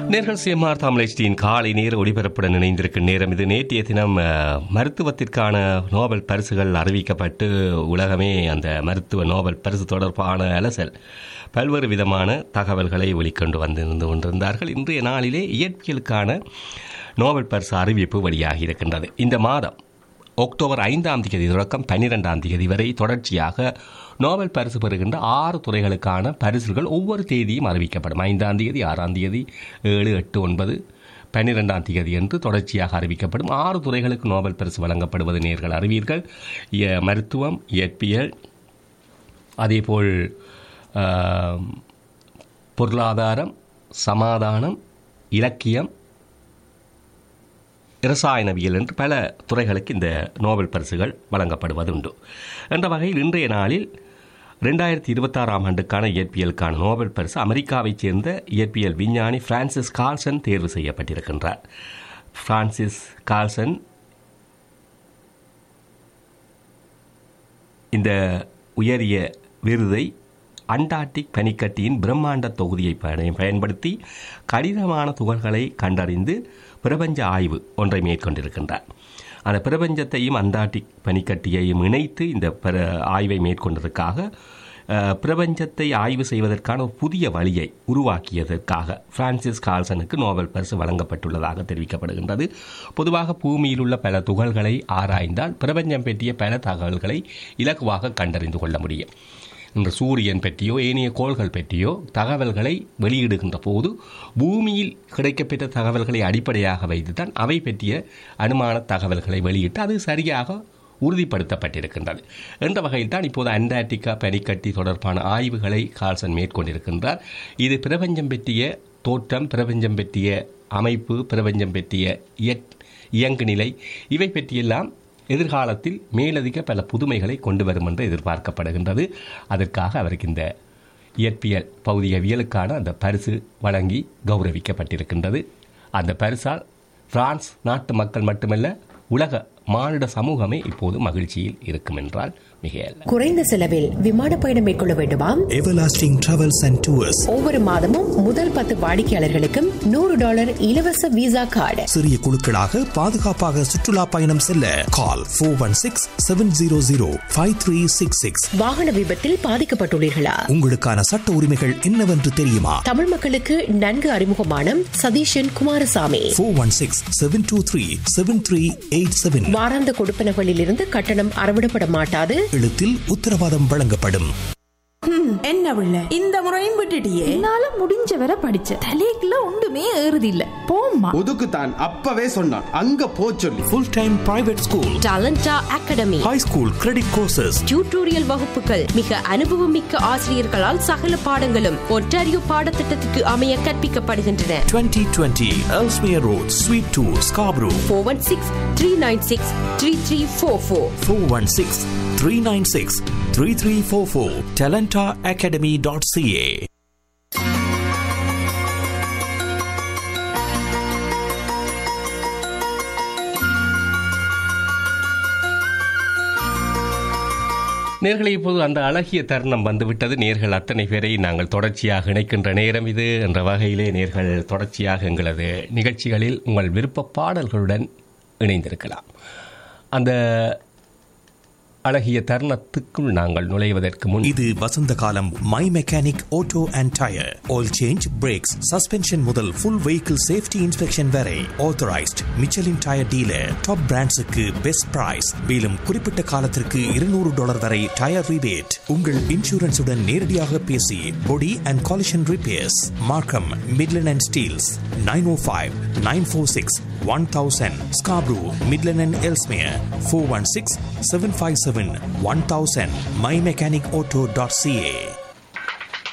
நேர்கள் சிஎம்ஆர் தமிழச்சியின் காலை நேர ஒளிபரப்புடன் இணைந்திருக்கும் நேரம் இது நேற்றைய தினம் அஹ், மருத்துவத்திற்கான நோபல் பரிசுகள் அறிவிக்கப்பட்டு உலகமே அந்த மருத்துவ நோபல் பரிசு தொடர்பான அலசல் பல்வேறு விதமான தகவல்களை வெளிக்கொண்டு வந்திருந்து கொண்டிருந்தார்கள் இன்றைய நாளிலே இயற்பியலுக்கான நோபல் பரிசு அறிவிப்பு வெளியாகி இருக்கின்றது இந்த மாதம் அக்டோபர் ஐந்தாம் தேதி தொடக்கம் பன்னிரெண்டாம் தேதி வரை தொடர்ச்சியாக நோபல் பரிசு பெறுகின்ற ஆறு துறைகளுக்கான பரிசுகள் ஒவ்வொரு தேதியும் அறிவிக்கப்படும் ஐந்தாம் தேதி ஆறாம் தேதி ஏழு எட்டு ஒன்பது பன்னிரெண்டாம் தேதி என்று தொடர்ச்சியாக அறிவிக்கப்படும் ஆறு துறைகளுக்கு நோபல் பரிசு வழங்கப்படுவது நேர்கள் அறிவீர்கள் இய- மருத்துவம் இயற்பியல் அதேபோல் ஆம், பொருளாதாரம் சமாதானம் இலக்கியம் இரசாயனவியல் என்று பல துறைகளுக்கு இந்த நோபல் பரிசுகள் வழங்கப்படுவதுண்டு என்ற வகையில் இன்றைய நாளில் ரெண்டாயிரத்தி இருபத்தாறாம் ஆண்டுக்கான இயற்பியலுக்கான நோபல் பரிசு அமெரிக்காவைச் சேர்ந்த இயற்பியல் விஞ்ஞானி பிரான்சிஸ் கால்சன் தேர்வு செய்யப்பட்டிருக்கின்றார் பிரான்சிஸ் கால்சன் இந்த உயரிய விருதை அண்டார்டிக் பனிக்கட்டியின் பிரம்மாண்ட தொகுதியை பயன- பயன்படுத்தி கடினமான துகள்களை கண்டறிந்து பிரபஞ்ச ஆய்வு ஒன்றை மேற்கொண்டிருக்கின்றார் அந்த பிரபஞ்சத்தையும் அண்டார்டிக் பனிக்கட்டியையும் இணைத்து இந்த பிர ஆய்வை மேற்கொண்டதற்காக அஹ், பிரபஞ்சத்தை ஆய்வு செய்வதற்கான ஒரு புதிய வழியை உருவாக்கியதற்காக பிரான்சிஸ் கால்சனுக்கு நோபல் பரிசு வழங்கப்பட்டுள்ளதாக தெரிவிக்கப்படுகின்றது பொதுவாக பூமியில் உள்ள பல துகள்களை ஆராய்ந்தால் பிரபஞ்சம் பற்றிய பல தகவல்களை இலகுவாக கண்டறிந்து கொள்ள முடியும் இன்று சூரியன் பற்றியோ ஏனைய கோள்கள் பற்றியோ தகவல்களை வெளியிடுகின்ற போது பூமியில் கிடைக்கப்பெற்ற தகவல்களை அடிப்படையாக வைத்துத்தான் அவை பற்றிய அனுமான தகவல்களை வெளியிட்டு அது சரியாக உறுதிப்படுத்தப்பட்டிருக்கின்றது என்ற வகையில் தான் இப்போது அண்டார்டிகா பனிக்கட்டி தொடர்பான ஆய்வுகளை கால்சன் மேற்கொண்டிருக்கின்றார் இது பிரபஞ்சம் பற்றிய தோற்றம் பிரபஞ்சம் பற்றிய அமைப்பு பிரபஞ்சம் பற்றிய இயற்- இயங்கு நிலை இவை பற்றியெல்லாம் எதிர்காலத்தில் மேலதிக பல புதுமைகளை கொண்டு வரும் என்று எதிர்பார்க்கப்படுகின்றது அதற்காக அவருக்கு இந்த இயற்பியல் பகுதியவியலுக்கான அந்த பரிசு வழங்கி கௌரவிக்கப்பட்டிருக்கின்றது அந்த பரிசால் பிரான்ஸ் நாட்டு மக்கள் மட்டுமல்ல உலக மானிட சமூகமே இப்போது மகிழ்ச்சியில் இருக்கும் என்றால் மிகையல்ல குறைந்த செலவில் விமான பயணம் மேற்கொள்ள வேண்டுமா Everlasting Travels and Tours ஒவ்வொரு மாதமும் முதல் பத்து வாடிக்கையாளர்களுக்கும் நூறு டாலர் இலவச விசா கார்டு சிறிய குழுக்களாக பாதுகாப்பாக சுற்றுலா பயணம் செல்ல call four one six seven zero zero five three six six வாகன விபத்தில் பாதிக்கப்பட்டுள்ளீர்களா உங்களுக்கான சட்ட உரிமைகள் என்னவென்று தெரியுமா தமிழ் மக்களுக்கு நன்கு அறிமுகமான Satheeshan Kumarasamy four one six seven two three seven three eight seven வாராந்த கொடுப்பனகளில் இருந்து கட்டணம் அறவிடப்பட மாட்டாது எழுத்தில் உத்தரவாதம் வழங்கப்படும் என்ன பிள்ள இந்த முறையும் விட்டுட்டியே என்னால முடிஞ்ச வரை படிச்ச தலைக்குள்ள ஒன்றுமே ஏறுது இல்ல போம்மா ஒதுக்குத்தான் அப்பவே சொன்னான் அங்க போ சொல்லி full time private school Talenta academy high school credit courses tutorial வகுப்புகள் மிக அனுபவமிக்க ஆசிரியர்களால் சகல பாடங்களும் ஒன்டாரியோ பாடத்திட்டத்துக்கு அமைய கற்பிக்கப்படுகின்றன 2020 Ellesmere Road, Suite 2, Scarborough, four one six three nine six three three four four 416 396 3344, talentaacademy.ca. நேர்களை இப்போது அந்த அழகிய தருணம் வந்துவிட்டது நேர்கள் அத்தனை பேரை நாங்கள் தொடர்ச்சியாக இணைக்கின்ற நேரம் இது என்ற வகையிலே நேர்கள் தொடர்ச்சியாக எங்களது நிகழ்ச்சிகளில் உங்கள் விருப்ப பாடல்களுடன் இணைந்திருக்கலாம் அந்த அழகிய தருணத்துக்குள் நாங்கள் நுழைவதற்கு முன் இது வசந்த காலம் my mechanic auto and tyre oil change brakes suspension முதல் ஃபுல் வெஹிக்கிள் சேஃப்டி இன்ஸ்பெக்ஷன் வரை authorised Michelin tyre dealer top பிராண்ட்ஸுக்கு பெஸ்ட் பிரைஸ் மேலும் குறிப்பிட்ட காலத்திற்கு இருநூறு டாலர் வரை டயர் ரிபேட் உங்கள் இன்சூரன்ஸுடன் நேரடியாக பேசி body and collision repairs Markham Midland and Steeles nine o five nine four six one thousand Scarborough Midland and Ellesmere four one six seven five seven one thousand my mechanic auto dot CA